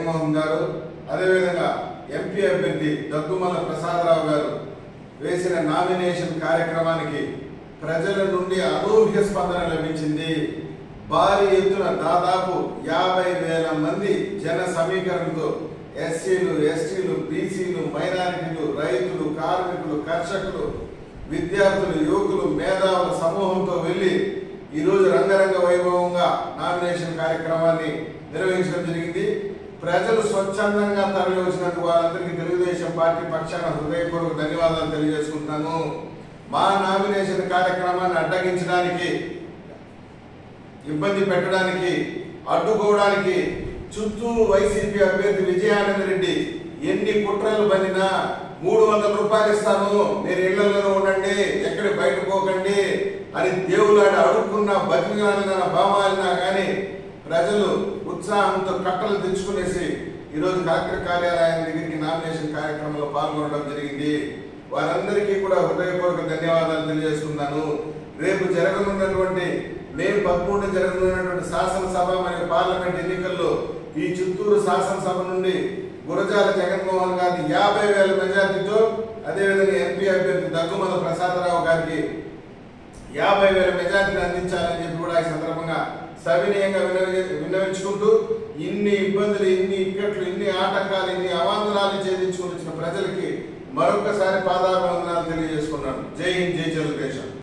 జగన్మోహన్ గారు అదేవిధంగా ఎంపీ అభ్యర్థి దగ్గుమల్ల ప్రసాదరావు గారు వేసిన నామినేషన్ కార్యక్రమానికి ప్రజల నుండి అనూహ్య స్పందన లభించింది భారీ ఎత్తున దాదాపు యాభై వేల మంది జన సమీకరణతో ఎస్సీలు ఎస్టీలు బీసీలు మైనారిటీలు రైతులు కార్మికులు కర్షకులు విద్యార్థులు యువకులు మేధావుల సమూహంతో వెళ్లి ఈరోజు రంగరంగ వైభవంగా నామినేషన్ కార్యక్రమాన్ని నిర్వహించడం జరిగింది ప్రజలు స్వచ్ఛందంగా తరలి వచ్చినందుకు వారందరికీ తెలుగుదేశం పార్టీ పక్షాన హృదయపూర్వక ధన్యవాదాలు తెలియజేసుకుంటున్నాను మా నామినేషన్ కార్యక్రమాన్ని అడ్డగించడానికి ఇబ్బంది పెట్టడానికి అడ్డుకోవడానికి చిత్తూరు వైసీపీ అభ్యర్థి విజయానంద రెడ్డి ఎన్ని కుట్రలు పనినా మూడు వందల రూపాయలు ఇస్తాను మీరు ఇళ్లలో ఉండండి ఎక్కడ బయట పోకండి అని దేవులాడి అడుక్కున్నా బతికినా భావాలినా కానీ ప్రజలు ఉత్సాహంతో కట్టలు తెచ్చుకునేసి ఈరోజు కలెక్టర్ కార్యాలయం దగ్గరికి నామినేషన్ కార్యక్రమంలో పాల్గొనడం జరిగింది వారందరికీ కూడా హృదయపూర్వక ధన్యవాదాలు తెలియజేస్తున్నాను రేపు జరగనున్నటువంటి మే పదమూడు జరగనున్నటువంటి శాసనసభ మరియు పార్లమెంట్ ఎన్నికల్లో ఈ చిత్తూరు శాసనసభ నుండి గురజాల జగన్మోహన్ గారిని యాభై వేల మెజార్టీతో అదేవిధంగా ఎంపీ అభ్యర్థి దగ్గుమల ప్రసాదరావు గారికి యాభై వేల మెజార్టీని అందించాలని చెప్పి కూడా ఈ సందర్భంగా సవినయంగా వినవి- విన్నవించుకుంటూ ఇన్ని ఇబ్బందులు ఇన్ని ఇక్కట్లు ఇన్ని ఆటంకాలు ఇన్ని అవాంతరాలు ఛేదించుకుని వచ్చిన ప్రజలకి మరొకసారి పాదాభివందనాలు తెలియజేసుకున్నాను జై హింద్ జై తెలుగుదేశం